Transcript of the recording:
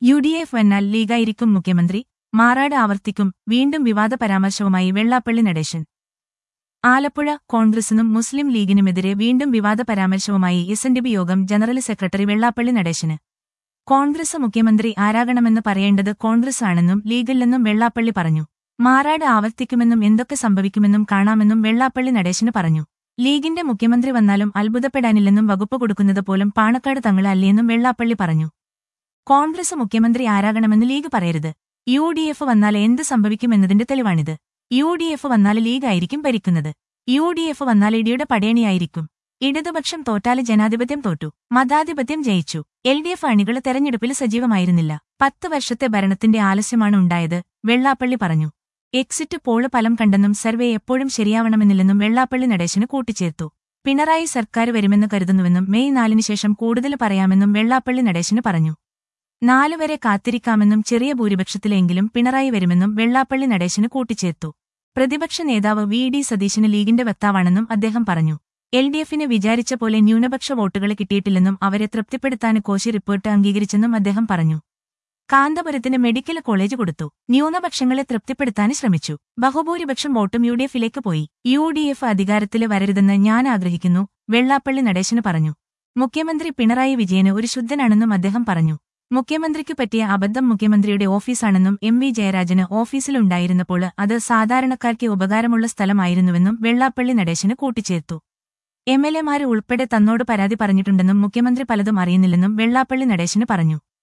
U D F വന്നാൽ ലീഗായിരിക്കും മുഖ്യമന്ത്രി മാറാട് ആവർത്തിക്കും വീണ്ടും വിവാദ പരാമർശവുമായി വെള്ളാപ്പള്ളി നടേശൻ ആലപ്പുഴ കോൺഗ്രസിനും മുസ്ലിം ലീഗിനുമെതിരെ വീണ്ടും വിവാദ പരാമർശവുമായി S N D P Yogam general secretary Vellappally നടേശന് കോൺഗ്രസ് മുഖ്യമന്ത്രി ആരാകണമെന്ന് പറയേണ്ടത് കോൺഗ്രസ് ആണെന്നും ലീഗില്ലെന്നും വെള്ളാപ്പള്ളി പറഞ്ഞു മാറാട് ആവർത്തിക്കുമെന്നും എന്തൊക്കെ സംഭവിക്കുമെന്നും കാണാമെന്നും വെള്ളാപ്പള്ളി നടേശന് പറഞ്ഞു ലീഗിന്റെ മുഖ്യമന്ത്രി വന്നാലും അത്ഭുതപ്പെടാനില്ലെന്നും വകുപ്പ് കൊടുക്കുന്നത് പോലും പാണക്കാട് തങ്ങളെ അല്ലേന്നും വെള്ളാപ്പള്ളി പറഞ്ഞു കോൺഗ്രസ് മുഖ്യമന്ത്രി ആരാകണമെന്ന് ലീഗ് പറയരുത് യു ഡി എഫ് വന്നാൽ എന്ത് സംഭവിക്കുമെന്നതിന്റെ തെളിവാണിത് യു ഡി എഫ് വന്നാൽ ലീഗായിരിക്കും ഭരിക്കുന്നത് യു ഡി എഫ് വന്നാൽ ഇടിയുടെ പടയണിയായിരിക്കും ഇടതുപക്ഷം തോറ്റാല് ജനാധിപത്യം തോറ്റു മതാധിപത്യം ജയിച്ചു എൽ ഡി എഫ് അണികൾ തെരഞ്ഞെടുപ്പിൽ സജീവമായിരുന്നില്ല പത്ത് വർഷത്തെ ഭരണത്തിന്റെ ആലസ്യമാണ് ഉണ്ടായത് വെള്ളാപ്പള്ളി പറഞ്ഞു എക്സിറ്റ് പോള് ഫലം കണ്ടെന്നും സർവേ എപ്പോഴും ശരിയാവണമെന്നില്ലെന്നും വെള്ളാപ്പള്ളി നടേശന് കൂട്ടിച്ചേർത്തു പിണറായി സർക്കാർ വരുമെന്ന് കരുതുന്നുവെന്നും മെയ് നാലിന് ശേഷം കൂടുതൽ പറയാമെന്നും വെള്ളാപ്പള്ളി നടേശന് പറഞ്ഞു നാലുവരെ കാത്തിരിക്കാമെന്നും ചെറിയ ഭൂരിപക്ഷത്തിലെങ്കിലും പിണറായി വരുമെന്നും വെള്ളാപ്പള്ളി നടേശന് കൂട്ടിച്ചേർത്തു പ്രതിപക്ഷ നേതാവ് വി ഡി സതീശന് ലീഗിന്റെ വക്താവാണെന്നും അദ്ദേഹം പറഞ്ഞു എൽ ഡി എഫിന് വിചാരിച്ച പോലെ ന്യൂനപക്ഷ വോട്ടുകൾ കിട്ടിയിട്ടില്ലെന്നും അവരെ തൃപ്തിപ്പെടുത്താൻ കോശി റിപ്പോർട്ട് അംഗീകരിച്ചെന്നും അദ്ദേഹം പറഞ്ഞു കാന്തപുരത്തിന് മെഡിക്കൽ കോളേജ് കൊടുത്തു ന്യൂനപക്ഷങ്ങളെ തൃപ്തിപ്പെടുത്താൻ ശ്രമിച്ചു ബഹുഭൂരിപക്ഷം വോട്ടും യു ഡി എഫിലേക്ക് പോയി യു ഡി എഫ് അധികാരത്തിൽ വരരുതെന്ന് ഞാൻ ആഗ്രഹിക്കുന്നു വെള്ളാപ്പള്ളി നടേശന് പറഞ്ഞു മുഖ്യമന്ത്രി പിണറായി വിജയന് ഒരു ശുദ്ധനാണെന്നും അദ്ദേഹം പറഞ്ഞു മുഖ്യമന്ത്രിക്ക് പറ്റിയ അബദ്ധം മുഖ്യമന്ത്രിയുടെ ഓഫീസാണെന്നും എം വി ജയരാജന് ഓഫീസിലുണ്ടായിരുന്നപ്പോൾ അത് സാധാരണക്കാർക്ക് ഉപകാരമുള്ള സ്ഥലമായിരുന്നുവെന്നും വെള്ളാപ്പള്ളി നടേശന് കൂട്ടിച്ചേർത്തു എം എൽ എമാര് ഉൾപ്പെടെ തന്നോട് പരാതി പറഞ്ഞിട്ടുണ്ടെന്നും മുഖ്യമന്ത്രി പലതും അറിയുന്നില്ലെന്നും വെള്ളാപ്പള്ളി നടേശന് പറഞ്ഞു